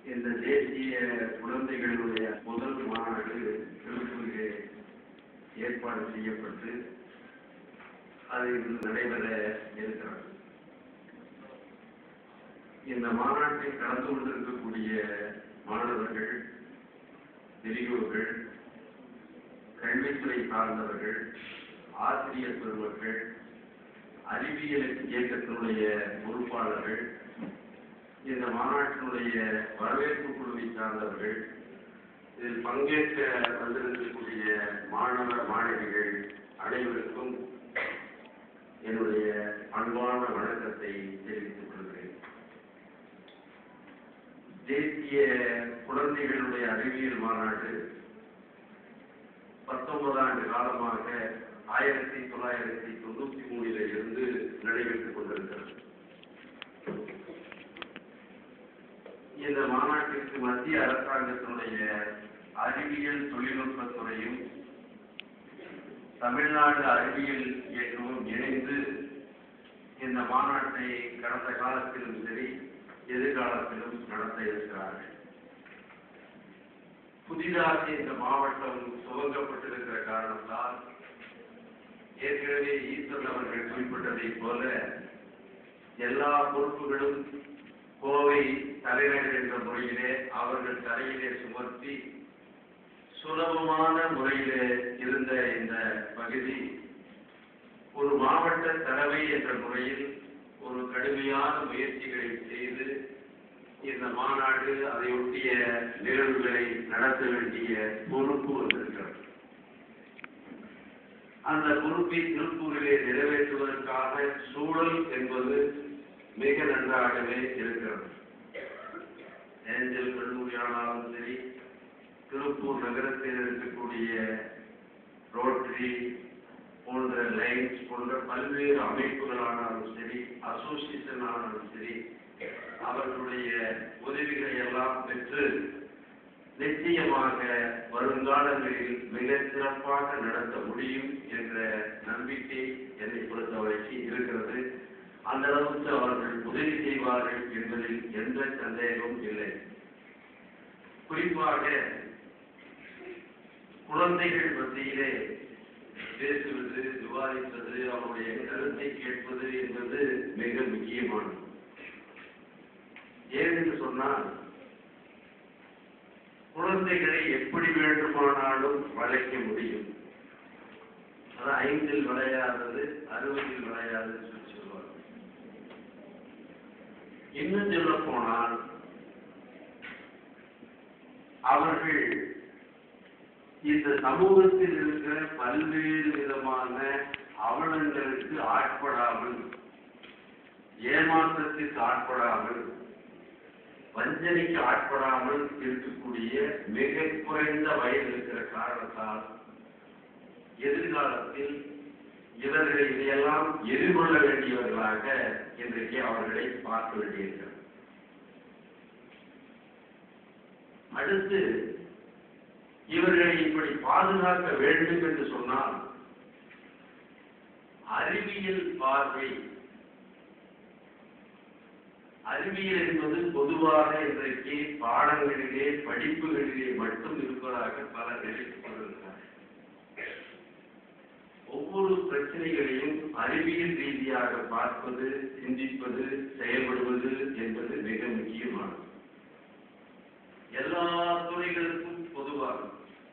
இந்த தேசிய குழந்தைகளுடைய முதல் மாநாடு திருப்பூரிலே ஏற்பாடு செய்யப்பட்டு அது இன்று நடைபெற இருக்கிறது இந்த மாநாட்டில் கலந்து கொண்டிருக்கக்கூடிய மாணவர்கள் பெரியோர்கள் கல்வித்துறை சார்ந்தவர்கள் ஆசிரியர் பெருமக்கள் அறிவியல் இயக்கத்தினுடைய பொறுப்பாளர்கள் இந்த மாநாட்டினுடைய வரவேற்பு குழுவை சார்ந்தவர்கள் இதில் பங்கேற்க வந்திருக்கக்கூடிய மாணவ மாணவிகள் அனைவருக்கும் என்னுடைய அன்பான வணக்கத்தை தெரிவித்துக் கொள்கிறேன் தேசிய குழந்தைகளுடைய அறிவியல் மாநாடு பத்தொன்பது ஆண்டு காலமாக ஆயிரத்தி தொள்ளாயிரத்தி தொண்ணூத்தி மூணில இருந்து நடைபெற்றுக் கொண்டிருக்கிறது இந்த மாநாட்டிற்கு மத்திய அரசாங்கத்தினுடைய அறிவியல் தொழில்நுட்பத்துறையும் தமிழ்நாடு அறிவியல் இயக்கமும் இணைந்து இந்த மாநாட்டை கடந்த காலத்திலும் சரி எதிர்காலத்திலும் நடத்த இருக்கிறார்கள் புதிதாக இந்த மாவட்டம் துவங்கப்பட்டிருக்கிற காரணத்தால் ஏற்கனவே ஈஸ்வரன் அவர்கள் குறிப்பிட்டதைப் போல எல்லா பொறுப்புகளும் கோவை தலைநகர் என்ற முறையிலே அவர்கள் தலையிலே சுமர்த்தி சுலபமான முறையிலே இருந்த இந்த பகுதி ஒரு மாவட்ட தலைமை என்ற முறையில் ஒரு கடுமையான முயற்சிகளை செய்து இந்த மாநாடு அதையொட்டிய நிகழ்வுகளை நடத்த வேண்டிய பொறுப்பு வந்திருக்கிறது அந்த பொறுப்பை திருப்பூரிலே நிறைவேற்றுவதற்கான சூழல் என்பது மிக நன்றாகவே இருக்கிறது ஏஞ்சல் கல்லூரியானாலும் சரி திருப்பூர் நகரத்தில் இருக்கக்கூடிய ரோட்டரி போன்ற லைன்ஸ் போன்ற பல்வேறு அமைப்புகளானாலும் சரி அசோசியேஷன் ஆனாலும் சரி அவர்களுடைய உதவிகளை எல்லாம் பெற்று நிச்சயமாக வருங்காலங்களில் மிக சிறப்பாக நடத்த முடியும் என்ற நம்பிக்கை என்னை பொறுத்தவரைக்கு இருக்கிறது அந்த அளவுக்கு அவர்கள் உதவி செய்வார்கள் என்பதில் எந்த சந்தேகமும் இல்லை குறிப்பாக குழந்தைகள் மத்தியிலே பேசுவது விவாதிப்பது அவருடைய கருத்தை கேட்பது என்பது மிக முக்கியமானது ஏனென்று சொன்னால் குழந்தைகளை எப்படி வேண்டுமானாலும் வளைக்க முடியும் அது ஐந்தில் விளையாதது அறுபதில் விளையாதது சொல்லி சொல்லுவாங்க இன்னும் சொல்ல போனால் அவர்கள் இந்த சமூகத்தில் இருக்கிற பல்வேறு விதமான அவலங்களுக்கு ஆட்படாமல் ஏமாற்றத்திற்கு ஆட்படாமல் வஞ்சனைக்கு ஆட்படாமல் இருக்கக்கூடிய மிக குறைந்த வயது இருக்கிற காரணத்தால் எதிர்காலத்தில் இவர்களை இதையெல்லாம் எதிர்கொள்ள வேண்டியவர்களாக இன்றைக்கு அவர்களை பார்க்க வேண்டியிருக்கிறது அடுத்து இவர்களை இப்படி பாதுகாக்க வேண்டும் என்று சொன்னால் அறிவியல் பார்வை அறிவியல் என்பது பொதுவாக இன்றைக்கு பாடங்களிலே படிப்புகளிலே மட்டும் இருப்பதாக பலர் நினைத்துக் கொண்டிருக்கிறார்கள் ஒவ்வொரு பிரச்சனைகளையும் அறிவியல் ரீதியாக பார்ப்பது சிந்திப்பது செயல்படுவது என்பது மிக முக்கியமானது எல்லா துறைகளுக்கும் பொதுவாக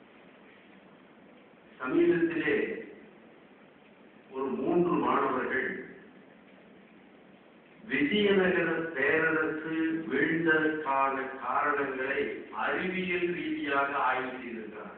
சமீபத்திலே ஒரு மூன்று மாணவர்கள் விஜயநகர பேரரசு வீழ்ந்ததற்கான காரணங்களை அறிவியல் ரீதியாக ஆய்வு செய்திருக்கிறார்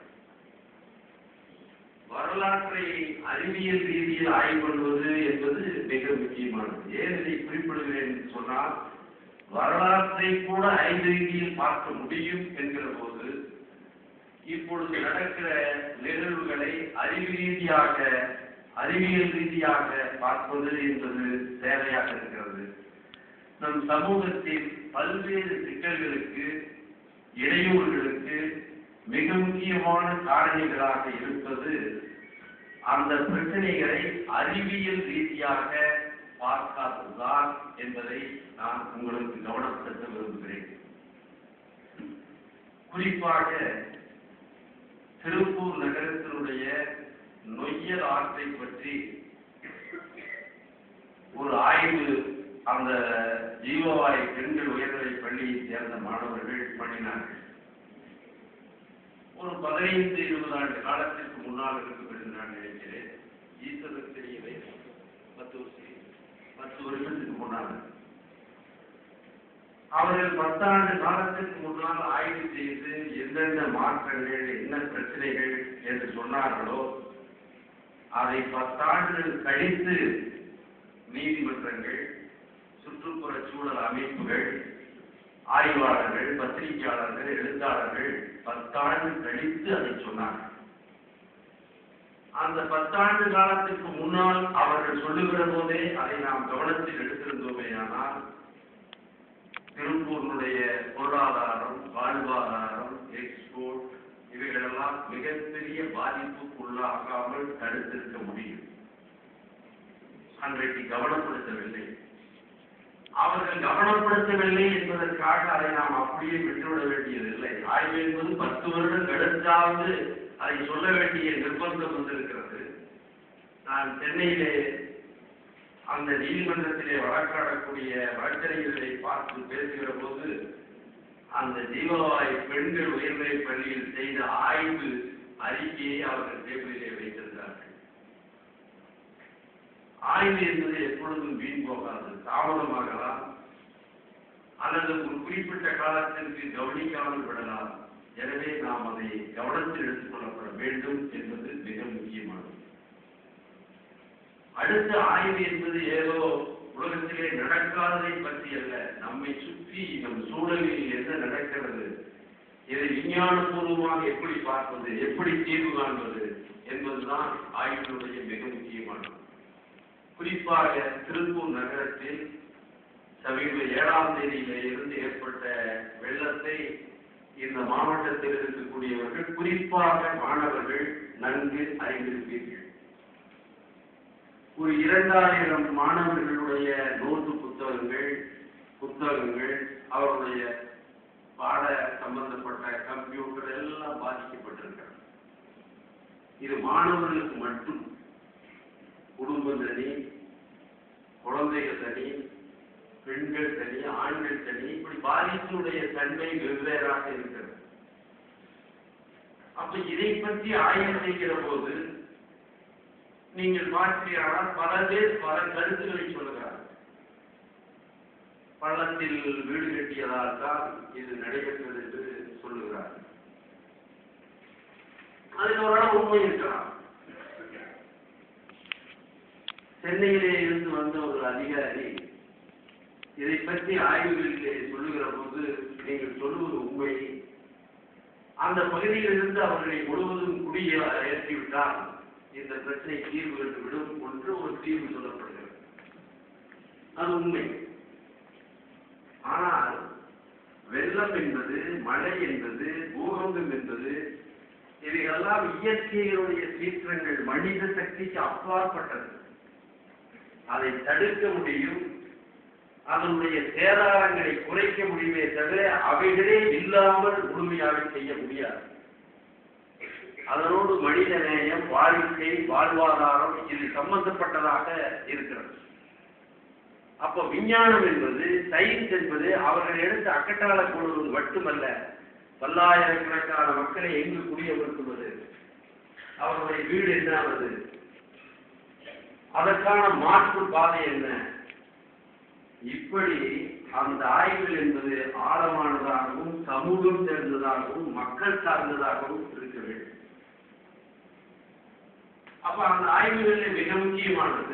வரலாற்றை அறிவியல் ரீதியில் ஆய்வு பண்ணுவது என்பது மிக முக்கியமானது ஏன் இதை குறிப்பிடுகிறேன் என்று சொன்னால் வரலாற்றை கூட ஐந்து ரீதியில் பார்க்க முடியும் என்கிற போது இப்பொழுது நடக்கிற நிகழ்வுகளை அறிவு ரீதியாக அறிவியல் ரீதியாக பார்ப்பது என்பது தேவையாக இருக்கிறது நம் சமூகத்தில் பல்வேறு சிக்கல்களுக்கு இடையூறுகளுக்கு மிக முக்கியமான காரணிகளாக இருப்பது அந்த பிரச்சனைகளை அறிவியல் ரீதியாக பார்க்காததுதான் என்பதை நான் உங்களுக்கு கவனப்படுத்த விரும்புகிறேன் குறிப்பாக திருப்பூர் நகரத்தினுடைய நொய்யல் ஆற்றை பற்றி ஒரு ஆய்வு அந்த ஜீவவாய் பெண்கள் உயர்நிலை பள்ளியை சேர்ந்த மாணவர்கள் பண்ணினார்கள் ஒரு பதினைந்து இருபது ஆண்டு காலத்திற்கு முன்னால் இருக்கும் என்று நான் நினைக்கிறேன் ஈஸ்வரர் தெரியவே பத்து வருஷம் பத்து வருஷத்துக்கு முன்னால் அவர்கள் பத்தாண்டு காலத்திற்கு முன்னால் ஆய்வு செய்து எந்தெந்த மாற்றங்கள் என்ன பிரச்சனைகள் என்று சொன்னார்களோ அதை பத்தாண்டுகள் கழித்து நீதிமன்றங்கள் சுற்றுப்புற சூழல் அமைப்புகள் ஆய்வாளர்கள் பத்திரிகையாளர்கள் எழுத்தாளர்கள் பத்தாண்டு கழித்து அதை சொன்னார்கள் அந்த பத்தாண்டு காலத்துக்கு முன்னால் அவர்கள் சொல்லுகிற போதே அதை நாம் கவனத்தில் எடுத்திருந்தோமேயானால் திருப்பூரினுடைய பொருளாதாரம் வாழ்வாதாரம் எக்ஸ்போர்ட் இவைகளெல்லாம் மிகப்பெரிய பாதிப்புக்குள்ளாகாமல் தடுத்திருக்க முடியும் அன்றைக்கு கவனப்படுத்தவில்லை அவர்கள் கவனப்படுத்தவில்லை என்பதற்காக அதை நாம் அப்படியே விட்டுவிட வேண்டியதில்லை ஆய்வு என்பது பத்து வருடம் கழித்தாவது அதை சொல்ல வேண்டிய நிர்பந்தம் வந்திருக்கிறது நான் சென்னையிலே அந்த நீதிமன்றத்திலே வழக்காடக்கூடிய வழக்கறிஞர்களை பார்த்து பேசுகிற போது அந்த ஜீவவாய் பெண்கள் உயர்நிலை பள்ளியில் செய்த ஆய்வு அறிக்கையை அவர்கள் டேபிளிலே வைத்திருந்தார்கள் ஆய்வு என்பது எப்பொழுதும் வீண் போகாது தாமதமாகலாம் அல்லது ஒரு குறிப்பிட்ட காலத்திற்கு கவனிக்காமல் விடலாம் எனவே நாம் அதை கவனத்தில் எடுத்துக் கொள்ளப்பட வேண்டும் என்பது மிக முக்கியமானது அடுத்த ஆய்வு என்பது ஏதோ உலகத்திலே நடக்காததை பற்றி அல்ல நம்மை சுற்றி நம் சூழலில் என்ன நடக்கிறது இதை விஞ்ஞானபூர்வமாக எப்படி பார்ப்பது எப்படி தீர்வு காண்பது என்பதுதான் ஆய்வினுடைய மிக முக்கியமானது குறிப்பாக திருப்பூர் நகரத்தில் சமீப ஏழாம் தேதியில இருந்து ஏற்பட்ட வெள்ளத்தை இந்த மாவட்டத்தில் இருக்கக்கூடியவர்கள் குறிப்பாக மாணவர்கள் நன்கு அறிந்திருப்பீர்கள் ஒரு இரண்டாயிரம் மாணவர்களுடைய நோட்டு புத்தகங்கள் புத்தகங்கள் அவருடைய பாட சம்பந்தப்பட்ட கம்ப்யூட்டர் எல்லாம் பாதிக்கப்பட்டிருக்கிறது இது மாணவர்களுக்கு மட்டும் குடும்பம் தனி குழந்தைகள் தனி பெண்கள் தனி ஆண்கள் தனி இப்படி பாதிப்புடைய தன்மை வெவ்வேறாக இருக்கிறது அப்ப இதை பற்றி ஆய்வு செய்கிற போது நீங்கள் பார்த்தீர்களானால் பல பேர் பல கருத்துக்களை சொல்லுகிறார்கள் பள்ளத்தில் வீடு கட்டியதால் தான் இது நடைபெற்றது என்று சொல்லுகிறார்கள் அதில் ஓரளவு உண்மை இருக்கலாம் சென்னையிலே இருந்து வந்த ஒரு அதிகாரி இதை பற்றி ஆய்வுகளிலே சொல்லுகிற போது நீங்கள் சொல்லுவது உண்மை அந்த பகுதியில் இருந்து அவர்களை முழுவதும் குடிய ஏற்றிவிட்டால் இந்த பிரச்சனை தீர்வு கண்டு விடும் ஒன்று ஒரு தீர்வு சொல்லப்படுகிறது அது உண்மை ஆனால் வெள்ளம் என்பது மழை என்பது பூகம்பம் என்பது இவைகளெல்லாம் இயற்கையினுடைய சீற்றங்கள் மனித சக்திக்கு அப்பாற்பட்டது அதை தடுக்க முடியும் அதனுடைய சேதாரங்களை குறைக்க முடியுமே தவிர அவைகளே இல்லாமல் முழுமையாக செய்ய முடியாது அதனோடு மனித நேயம் வாழ்க்கை வாழ்வாதாரம் இது சம்பந்தப்பட்டதாக இருக்கிறது அப்ப விஞ்ஞானம் என்பது சயின்ஸ் என்பது அவர்கள் எடுத்து அக்கட்டால போடுவது மட்டுமல்ல பல்லாயிரக்கணக்கான மக்களை எங்கு குடியமர்த்துவது அவர்களுடைய வீடு என்ன ஆவது அதற்கான மாற்று பாதை என்ன இப்படி அந்த ஆய்வுகள் என்பது ஆழமானதாகவும் சமூகம் சேர்ந்ததாகவும் மக்கள் சார்ந்ததாகவும் இருக்க வேண்டும் அப்ப அந்த ஆய்வுகளில் மிக முக்கியமானது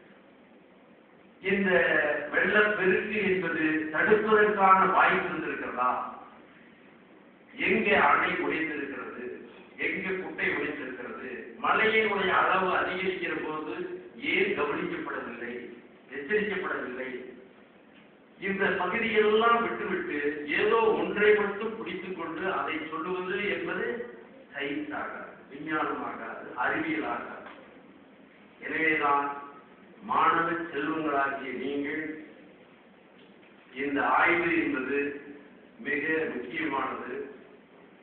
இந்த வெள்ளப்பெருக்கு என்பது தடுப்பதற்கான வாய்ப்பு இருந்திருக்கிறதா எங்கே அணை உடைந்திருக்கிறது எங்கே குட்டை உடைந்திருக்கிறது மழையினுடைய அளவு அதிகரிக்கிற போது ஏன் கவனிக்கப்படவில்லை எச்சரிக்கப்படவில்லை இந்த பகுதியெல்லாம் விட்டுவிட்டு ஏதோ ஒன்றை மட்டும் பிடித்துக் கொண்டு அதை சொல்லுவது என்பது சயின்ஸ் ஆகாது விஞ்ஞானமாகாது அறிவியல் ஆகாது எனவேதான் மாணவ செல்வங்களாகிய நீங்கள் இந்த ஆய்வு என்பது மிக முக்கியமானது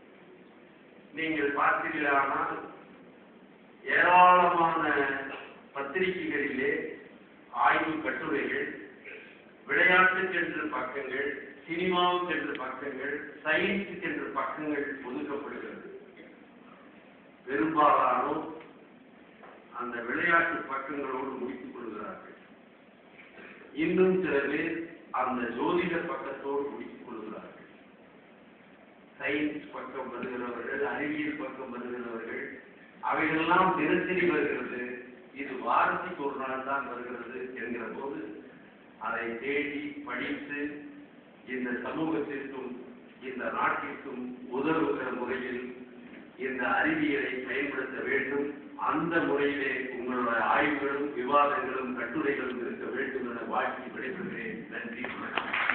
நீங்கள் பார்த்தீர்களானால் ஏராளமான பத்திரிகைகளிலே ஆய்வு கட்டுரைகள் விளையாட்டுக்கென்று பக்கங்கள் சினிமாவுக்கென்று பக்கங்கள் சயின்ஸுக்கென்று பக்கங்கள் ஒதுக்கப்படுகிறது பெரும்பாலானோர் அந்த விளையாட்டு பக்கங்களோடு முடித்துக் கொள்கிறார்கள் இன்னும் சில பேர் அந்த ஜோதிட பக்கத்தோடு முடித்துக் கொள்கிறார்கள் சயின்ஸ் பக்கம் வருகிறவர்கள் அறிவியல் பக்கம் வருகிறவர்கள் அவைகளெல்லாம் தினசரி வருகிறது இது வாரத்துக்கு ஒரு நாள் தான் வருகிறது என்கிற போது அதை தேடி படித்து இந்த சமூகத்திற்கும் இந்த நாட்டிற்கும் உதவுகிற முறையில் இந்த அறிவியலை பயன்படுத்த வேண்டும் அந்த முறையிலே உங்களுடைய ஆய்வுகளும் விவாதங்களும் கட்டுரைகளும் இருக்க வேண்டும் என வாழ்த்தி விடைபெறுகிறேன் நன்றி வணக்கம்